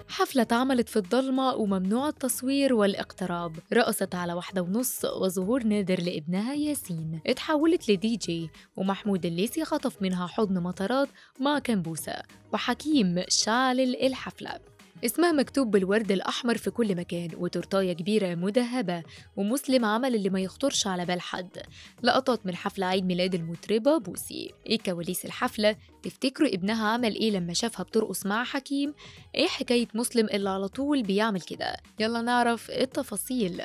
حفلة اتعملت في الضلمة وممنوع التصوير والاقتراب رقصت على واحدة ونص وظهور نادر لابنها ياسين اتحولت لدي جي ومحمود الليثي خطف منها حضن مطارات مع كمبوسة وحكيم شعل الحفلة اسمها مكتوب بالورد الأحمر في كل مكان وتورتاية كبيرة مذهبة ومسلم عمل اللي ما يخطرش على بال حد لقطات من حفلة عيد ميلاد المطربة بوسي ايه كواليس الحفلة تفتكروا ابنها عمل ايه لما شافها بترقص مع حكيم ايه حكاية مسلم اللي على طول بيعمل كده يلا نعرف التفاصيل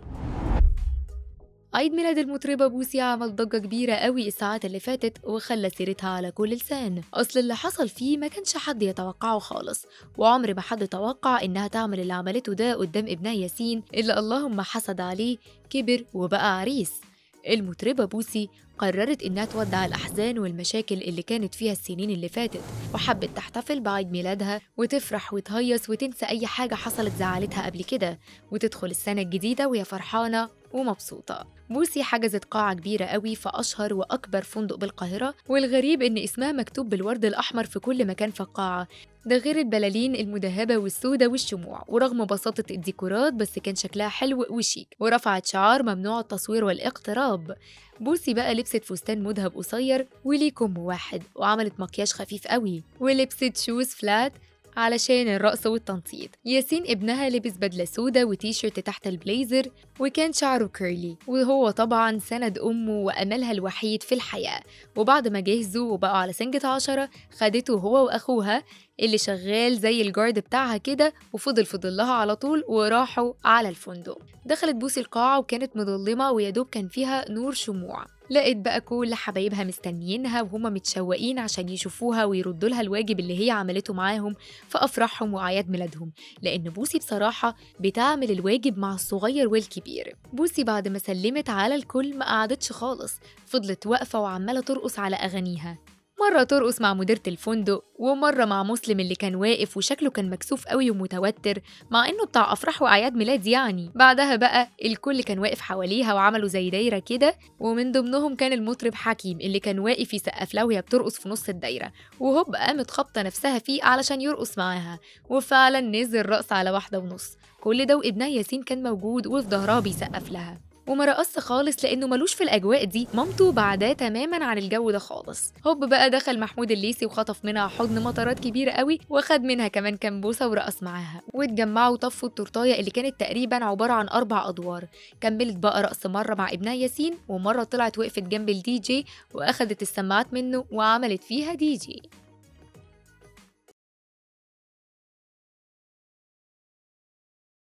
عيد ميلاد المطربة بوسي عمل ضجة كبيرة قوي الساعات اللي فاتت وخلى سيرتها على كل لسان أصل اللي حصل فيه ما كانش حد يتوقعه خالص وعمر ما حد توقع إنها تعمل اللي عملته ده قدام ابنها ياسين اللي اللهم حسد عليه كبر وبقى عريس المطربة بوسي قررت إنها تودع الأحزان والمشاكل اللي كانت فيها السنين اللي فاتت وحبت تحتفل بعيد ميلادها وتفرح وتهيص وتنسى أي حاجة حصلت زعلتها قبل كده وتدخل السنة الجديدة وهي فرحانة ومبسوطة بوسي حجزت قاعة كبيرة قوي في أشهر وأكبر فندق بالقاهرة والغريب إن اسمها مكتوب بالورد الأحمر في كل مكان في القاعة ده غير البلالين المدهبة والسودة والشموع ورغم بساطة الديكورات بس كان شكلها حلو وشيك ورفعت شعار ممنوع التصوير والاقتراب بوسي بقى لبست فستان مذهب قصير وليه كم واحد وعملت مكياج خفيف قوي ولبست شوز فلات علشان الرقص والتنطيط ياسين ابنها لبس بدلة سودا وتيشيرت تحت البليزر وكان شعره كيرلي وهو طبعا سند أمه وأملها الوحيد في الحياة وبعد ما جهزوا وبقوا على سنجة عشرة خدته هو وأخوها اللي شغال زي الجارد بتاعها كده وفضل فضل لها على طول وراحوا على الفندق دخلت بوسي القاعة وكانت مظلمة ويدوب كان فيها نور شموع لقيت بقى كل حبايبها مستنيينها وهم متشوقين عشان يشوفوها ويردوا لها الواجب اللي هي عملته معاهم في أفراحهم وأعياد ميلادهم لأن بوسي بصراحة بتعمل الواجب مع الصغير والكبير بوسي بعد ما سلمت على الكل ما قعدتش خالص فضلت واقفة وعمالة ترقص على أغانيها مرة ترقص مع مديرة الفندق ومرة مع مسلم اللي كان واقف وشكله كان مكسوف قوي ومتوتر مع انه بتاع افراح واعياد ميلاد يعني بعدها بقى الكل كان واقف حواليها وعملوا زي دايرة كده ومن ضمنهم كان المطرب حكيم اللي كان واقف يسقف لها وهي بترقص في نص الدايرة وهوب قامت خابطة نفسها فيه علشان يرقص معاها وفعلا نزل رقص على واحدة ونص كل ده وابنها ياسين كان موجود وفي ظهرها بيسقف لها وما رقصش خالص لانه ملوش في الاجواء دي مامته بعداه تماما عن الجو ده خالص هوب بقى دخل محمود الليثي وخطف منها حضن مطارات كبيره قوي واخد منها كمان كام بوسه ورقص معاها واتجمعوا وطفوا التورتايه اللي كانت تقريبا عباره عن اربع ادوار كملت بقى رقص مره مع ابنها ياسين ومره طلعت وقفت جنب الدي جي واخدت السماعات منه وعملت فيها دي جي